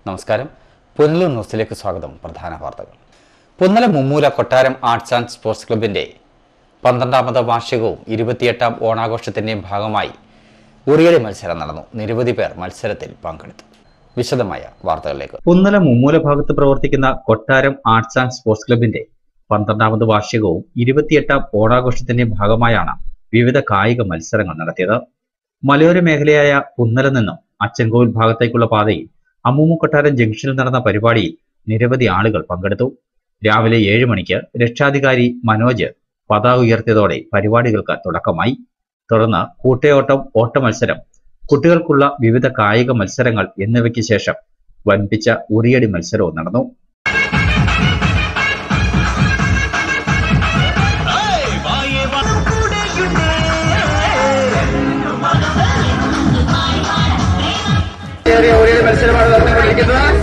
നമസ്കാരം പുനലൂർ ന്യൂസിലേക്ക് സ്വാഗതം പ്രധാന വാർത്തകൾ പുന്നല മുമ്മൂല കൊട്ടാരം ആർട്സ് ആൻഡ് സ്പോർട്സ് ക്ലബിന്റെ പന്ത്രണ്ടാമത് വാർഷികവും ഇരുപത്തിയെട്ടാം ഓണാഘോഷത്തിന്റെയും ഭാഗമായി ഉറിയടി മത്സരം നടന്നു നിരവധി പേർ മത്സരത്തിൽ പങ്കെടുത്തു വിശദമായ വാർത്തകളിലേക്ക് പുന്നല മുമ്മൂല ഭാഗത്ത് പ്രവർത്തിക്കുന്ന കൊട്ടാരം ആർട്സ് ആൻഡ് സ്പോർട്സ് ക്ലബിന്റെ പന്ത്രണ്ടാമത് വാർഷികവും ഇരുപത്തിയെട്ടാം ഓണാഘോഷത്തിന്റെ ഭാഗമായാണ് വിവിധ കായിക മത്സരങ്ങൾ നടത്തിയത് മലയോര മേഖലയായ പുന്നല നിന്നും അച്ചൻകോവിൽ ഭാഗത്തേക്കുള്ള പാതയിൽ അമ്മൂമ്മ കൊട്ടാരം ജംഗ്ഷനിൽ നടന്ന പരിപാടിയിൽ നിരവധി ആളുകൾ പങ്കെടുത്തു രാവിലെ ഏഴ് മണിക്ക് രക്ഷാധികാരി മനോജ് പതാക ഉയർത്തിയതോടെ പരിപാടികൾക്ക് തുടക്കമായി തുടർന്ന് കൂട്ടയോട്ടം ഓട്ട മത്സരം കുട്ടികൾക്കുള്ള വിവിധ കായിക മത്സരങ്ങൾ എന്നിവയ്ക്ക് ശേഷം വൻപിച്ച ഉറിയടി മത്സരവും നടന്നു ചെറിയ ഒരു മത്സരമാണ് നടന്നുകൊണ്ടിരിക്കുന്നത്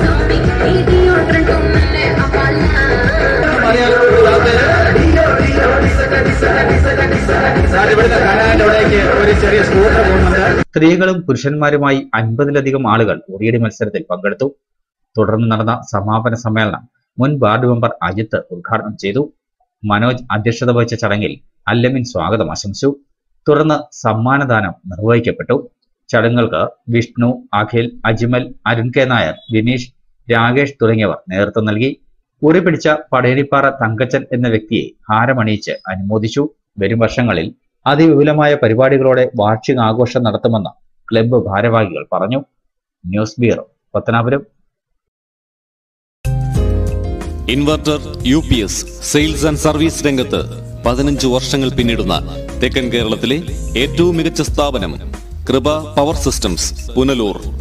സാർ ഇവിടുത്തെ കനാലിലൂടേക്ക് ഒരു ചെറിയ സ്കൂട്ടർ പോകുന്നുണ്ട് സ്ത്രീകളും പുരുഷന്മാരുമായി അൻപതിലധികം ആളുകൾ ഉറിയടി മത്സരത്തിൽ പങ്കെടുത്തു തുടർന്ന് നടന്ന സമാപന സമ്മേളനം മുൻ വാർഡ് മെമ്പർ അജിത്ത് ഉദ്ഘാടനം ചെയ്തു മനോജ് അധ്യക്ഷത വഹിച്ച ചടങ്ങിൽ അല്ലമിൻ സ്വാഗതം ആശംസിച്ചു തുടർന്ന് സമ്മാനദാനം നിർവഹിക്കപ്പെട്ടു ചടങ്ങുകൾക്ക് വിഷ്ണു അഖിൽ അജ്മൽ അരുൺ കെ നായർ വിനീഷ് രാകേഷ് തുടങ്ങിയവർ നേതൃത്വം നൽകി ഉറി പിടിച്ച പടയണിപ്പാറ തങ്കച്ചൻ എന്ന വ്യക്തിയെ ഹാരമണിയിച്ച് അനുമോദിച്ചു വരും വർഷങ്ങളിൽ അതിവിപുലമായ പരിപാടികളോടെ വാർഷിക ആഘോഷം നടത്തുമെന്ന് ക്ലബ്ബ് ഭാരവാഹികൾ പറഞ്ഞു news bureau Pathanapuram inverter U P S sales and service രംഗത്ത് പതിനഞ്ച് വർഷങ്ങൾ പിന്നിടുന്ന തെക്കൻ കേരളത്തിലെ ഏറ്റവും മികച്ച സ്ഥാപനം കൃപ പവർ സിസ്റ്റംസ് പുനലൂർ